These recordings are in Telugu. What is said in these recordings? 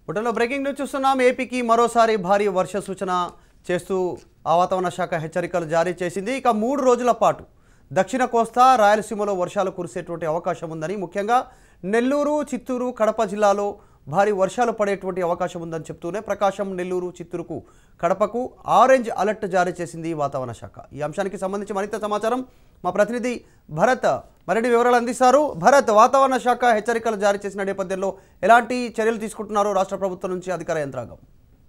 బుటలో బ్రేకింగ్ న్యూస్ చూస్తున్నాం ఏపీకి మరోసారి భారీ వర్ష సూచన చేస్తూ ఆ వాతావరణ శాఖ హెచ్చరికలు జారీ చేసింది ఇక మూడు రోజుల పాటు దక్షిణ కోస్తా రాయలసీమలో వర్షాలు కురిసేటువంటి అవకాశం ఉందని ముఖ్యంగా నెల్లూరు చిత్తూరు కడప జిల్లాలో భారీ వర్షాలు పడేటువంటి అవకాశం ఉందని చెప్తూనే ప్రకాశం నెల్లూరు చిత్తూరుకు కడపకు ఆరెంజ్ అలర్ట్ జారీ చేసింది వాతావరణ శాఖ ఈ అంశానికి సంబంధించి మరింత సమాచారం మా ప్రతినిధి భరత్ మరిన్ని వివరాలు అందిస్తారు భరత్ వాతావరణ శాఖ హెచ్చరికలు జారీ చేసిన నేపథ్యంలో ఎలాంటి చర్యలు తీసుకుంటున్నారు రాష్ట్ర ప్రభుత్వం నుంచి అధికార యంత్రాంగం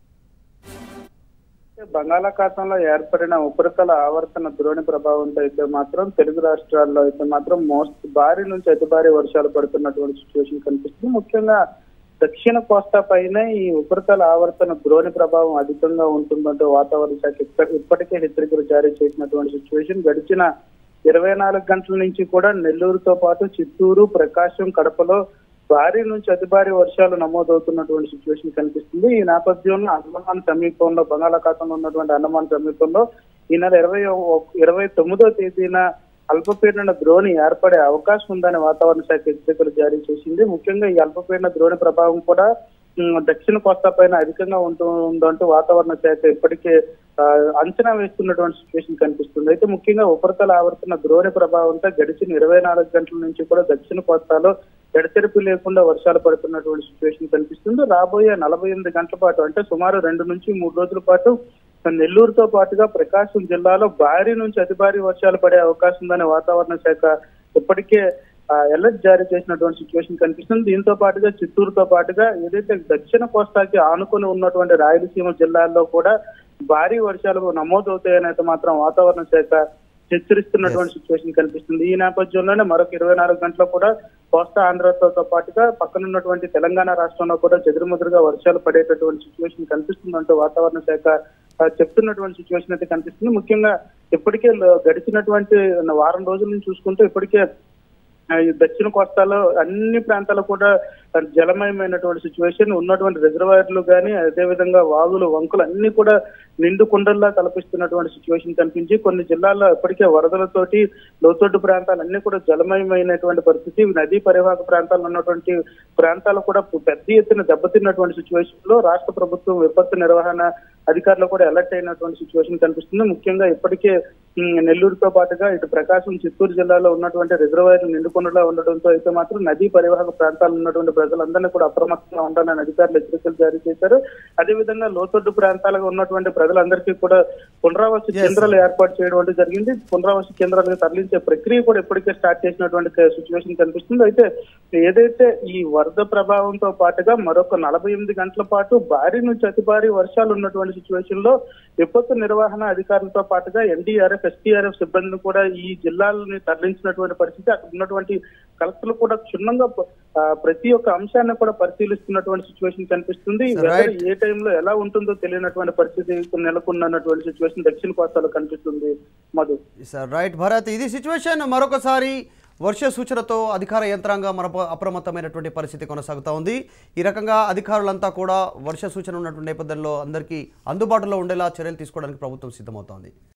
బంగాళాఖాతంలో ఏర్పడిన ఉపరితల ఆవర్తన ద్రోణి ప్రభావంతో అయితే మాత్రం తెలుగు రాష్ట్రాల్లో అయితే మాత్రం మోస్ట్ భారీ నుంచి అతి భారీ వర్షాలు పడుతున్నటువంటి సిచ్యువేషన్ కనిపిస్తుంది ముఖ్యంగా దక్షిణ కోస్తా పైన ఈ ఉపరితల ఆవర్తన ద్రోణి ప్రభావం అధికంగా ఉంటుందంటూ వాతావరణ శాఖ ఇప్ప- ఇప్పటికే హెచ్చరికలు జారీ చేసినటువంటి సిచ్యువేషన్ గడిచిన ఇరవై నాలుగు గంటల నుంచి కూడా నెల్లూరుతో పాటు చిత్తూరు ప్రకాశం కడపలో భారీ నుంచి అతి భారీ వర్షాలు నమోదవుతున్నటువంటి సిచ్యువేషన్ కనిపిస్తుంది ఈ నేపథ్యంలో అండమాన్ సమీపంలో బంగాళాఖాతంలో ఉన్నటువంటి అండమాన్ సమీపంలో ఈ నెల ఇరవై ఇరవై తొమ్మిదో తేదీన అల్పపీడన ద్రోణి ఏర్పడే అవకాశం ఉందని వాతావరణ శాఖ హెచ్చరికలు జారీ చేసింది ముఖ్యంగా ఈ అల్పపీడన ద్రోణి ప్రభావం కూడా ఉమ్, దక్షిణ కోస్తా పైన అధికంగా ఉంటుందంటూ వాతావరణ శాఖ ఇప్పటికే ఆ, అంచనా వేస్తున్నటువంటి సిచ్యువేషన్ కనిపిస్తుంది అయితే ముఖ్యంగా ఉపరితల ఆవర్తన ద్రోణి ప్రభావంతో గడిచిన ఇరవై నాలుగు గంటల నుంచి కూడా దక్షిణ కోస్తాలో ఎడతెరిపి లేకుండా వర్షాలు పడుతున్నటువంటి సిచ్యువేషన్ కనిపిస్తుంది రాబోయే నలభై ఎనిమిది గంటల పాటు అంటే సుమారు రెండు నుంచి మూడు రోజుల పాటు నెల్లూరుతో పాటుగా ప్రకాశం జిల్లాలో భారీ నుంచి అతి భారీ వర్షాలు పడే అవకాశం ఉందని వాతావరణ శాఖ ఇప్పటికే అలర్ట్ జారీ చేసినటువంటి సిచ్యువేషన్ కనిపిస్తుంది దీంతో పాటుగా చిత్తూరుతో పాటుగా ఏదైతే దక్షిణ కోస్తాకి ఆనుకొని ఉన్నటువంటి రాయలసీమ జిల్లాల్లో కూడా భారీ వర్షాలు నమోదవుతాయని అయితే మాత్రం వాతావరణ శాఖ హెచ్చరిస్తున్నటువంటి సిచ్యువేషన్ కనిపిస్తుంది ఈ నేపథ్యంలోనే మరొక ఇరవై నాలుగు గంటలు కూడా కోస్తా ఆంధ్రతో పాటుగా పక్కనున్నటువంటి తెలంగాణ రాష్ట్రంలో కూడా చెదురుముదురుగా వర్షాలు పడేటటువంటి సిచ్యువేషన్ కనిపిస్తుందంటూ వాతావరణ శాఖ ఆ, చెప్తున్నటువంటి సిచ్యువేషన్ అయితే కనిపిస్తుంది ముఖ్యంగా ఇప్పటికే లో- గడిచినటువంటి వారం రోజుల నుంచి చూసుకుంటే ఇప్పటికే ఆ, ఈ దక్షిణ కోస్తాలో అన్ని ప్రాంతాలు కూడా జలమయమైనటువంటి సిచ్యువేషన్ ఉన్నటువంటి రిజర్వాయర్లు కానీ అదేవిధంగా వాగులు వంకులు అన్ని కూడా నిండు కుండల్లా కల్పిస్తున్నటువంటి సిచ్యువేషన్ కనిపించి కొన్ని జిల్లాల్లో ఇప్పటికే వరదలతోటి లోతట్టు ప్రాంతాలు అన్ని కూడా జలమయమైనటువంటి పరిస్థితి నదీ పరివాహక ప్రాంతాల్లో ఉన్నటువంటి ప్రాంతాలు కూడా పెద్ద ఎత్తున దెబ్బతిన్నటువంటి సిచ్యువేషన్ లో రాష్ట్ర ప్రభుత్వం విపత్తు నిర్వహణ అధికారులు కూడా అలర్ట్ అయినటువంటి సిచ్యువేషన్ కనిపిస్తుంది ముఖ్యంగా ఇప్పటికే ఉమ్, నెల్లూరుతో పాటుగా ఇటు ప్రకాశం చిత్తూరు జిల్లాలో ఉన్నటువంటి రిజర్వాయర్లు నిండుకొండలా ఉండడంతో అయితే మాత్రం నదీ పరివాహక ప్రాంతాల్లో ఉన్నటువంటి ప్రజలందరినీ కూడా అప్రమత్తంగా ఉండాలని అధికారులు హెచ్చరికలు జారీ చేశారు అదేవిధంగా లోతట్టు ప్రాంతాలుగా ఉన్నటువంటి ప్రజలందరికీ కూడా పునరావాస Yes, కేంద్రాలు ఏర్పాటు చేయడం అంటే జరిగింది పునరావాస కేంద్రాలకు తరలించే ప్రక్రియ కూడా ఇప్పటికే స్టార్ట్ చేసినటువంటి సిచ్యువేషన్ కనిపిస్తుంది అయితే ఏదైతే ఈ వరద ప్రభావంతో పాటుగా మరొక నలభై ఎనిమిది గంటల పాటు భారీ నుంచి అతి భారీ వర్షాలు ఉన్నటువంటి సిచ్యువేషన్ లో విపత్తు నిర్వహణ అధికారులతో పాటుగా ఎన్డీఆర్ఎఫ్ ఎస్టీఆర్ఎఫ్ సిబ్బందిని కూడా ఈ జిల్లాలని తరలించినటువంటి పరిస్థితి అక్కడ ఉన్నటువంటి కలెక్టర్లు కూడా క్షుణ్ణంగా ఆ, ప్రతి ఒక్క అంశాన్ని కూడా పరిశీలిస్తున్నటువంటి సిచ్యువేషన్ కనిపిస్తుంది Sir, వెదర్ right. ఏ టైంలో ఎలా ఉంటుందో తెలియనటువంటి పరిస్థితి నెలకొన్నటువంటి సిచ్యువేషన్ దక్షిణ కోస్తాలో కనిపిస్తుంది మధు సార్ రైట్ భరత్ ఇది సిచ్యువేషన్ మరొకసారి వర్ష సూచనతో అధికార యంత్రాంగం మరొక అప్రమత్తమైనటువంటి పరిస్థితి కొనసాగుతూ ఉంది ఈ రకంగా అధికారులంతా కూడా వర్ష సూచన ఉన్నటువంటి నేపథ్యంలో అందరికీ అందుబాటులో ఉండేలా చర్యలు తీసుకోవడానికి ప్రభుత్వం సిద్ధమవుతోంది